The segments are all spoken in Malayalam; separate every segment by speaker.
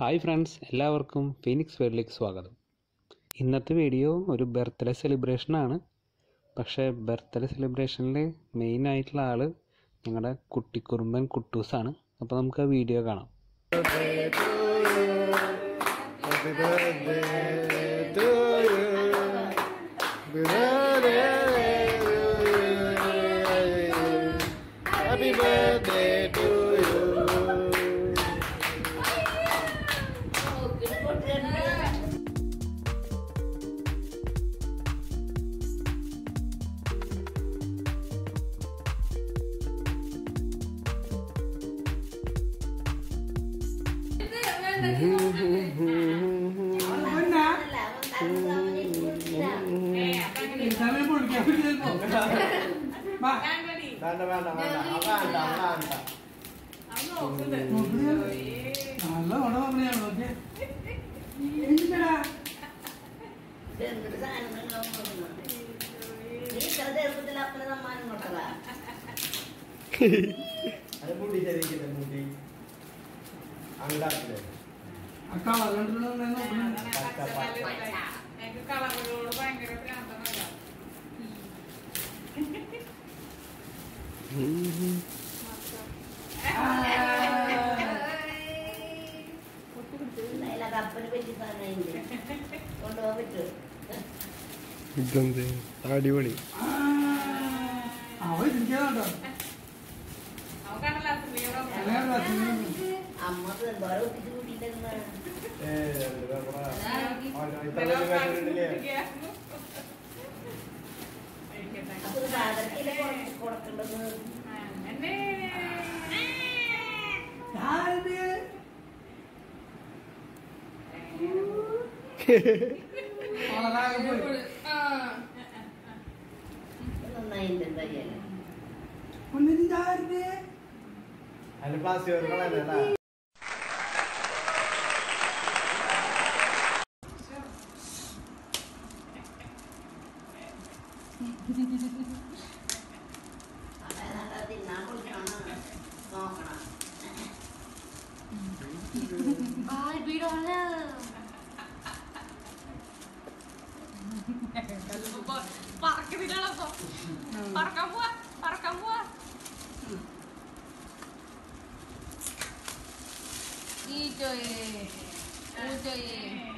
Speaker 1: ഹായ് ഫ്രണ്ട്സ് എല്ലാവർക്കും ഫീനിക്സ് വേൾഡിലേക്ക് സ്വാഗതം ഇന്നത്തെ വീഡിയോ ഒരു ബർത്ത്ഡേ സെലിബ്രേഷനാണ് പക്ഷേ ബർത്ത്ഡേ സെലിബ്രേഷനിൽ മെയിൻ ആയിട്ടുള്ള ആൾ ഞങ്ങളുടെ കുട്ടിക്കുറുമ്പൻ കുട്ടൂസാണ് അപ്പോൾ നമുക്ക് ആ വീഡിയോ കാണാം
Speaker 2: Happy birthday to you. Happy birthday to you. Happy birthday to you. വേണ്ട വേണ്ട വേണ്ട വേണ്ട വേണ്ട
Speaker 3: നല്ല ഉണവമ്മയാണ് നോക്കിയേ എന്തിനാ
Speaker 2: അത് മുടി ശരിക്കില്ല മുടി അങ്ങാട്ടില്ലേ
Speaker 3: അക്ക വന്നിട്ടുള്ള
Speaker 4: കളറുകളോട് ഭയങ്കര ഭ്രാന്തമല്ല
Speaker 5: കൊണ്ടുപോകാൻ പറ്റുമോ
Speaker 2: ഇതെന്ത് അടിപൊളി
Speaker 3: അവ ഇരിക്കാട്ടോ
Speaker 4: അവൻ കണ്ടല്ലോ സ്ത്രീയുടെ
Speaker 5: അമ്മക്ക് എന്തോരം ഒത്തിരി കൂട്ടിയിട്ടെന്ന് അപ്പൊ സാധനത്തില് കുറച്ച് കൊടുക്കേണ്ടത്
Speaker 4: അങ്ങനെ
Speaker 3: വളരെ പോയി
Speaker 5: നന്നായില്ല എന്തായാലും
Speaker 3: ഒന്നിന് ചാരിന്റെ
Speaker 2: അതിന് പ്ലാസ്റ്റിക് കളയല്ലേ
Speaker 5: അതായത് തിന്നാൻ കൊടുക്കണം നോക്കണം
Speaker 4: പറക്കുന്നില്ലപ്പോ പറക്കാൻ പോവാ പറക്കാൻ പോവാ ഈറ്റോയെ ഊറ്റോയെ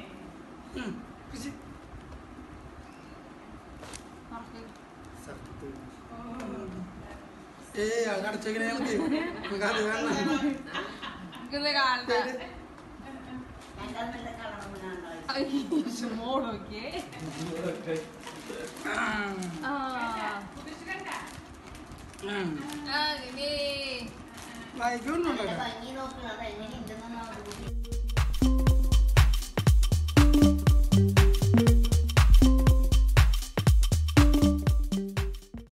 Speaker 3: ഏയ് അത് അടച്ചേക്കണേ നമുക്ക് നമുക്ക് അത് വേണ്ട
Speaker 4: ഇത് കാണട്ടെ
Speaker 5: എൻ്റെ നല്ല കളറൊന്നും
Speaker 4: മോളൊക്കെ
Speaker 3: വായിക്കൊന്നുണ്ടോ
Speaker 5: ഭംഗി നോക്കണം അത് എങ്ങനെ ഇല്ലെന്നൊന്നും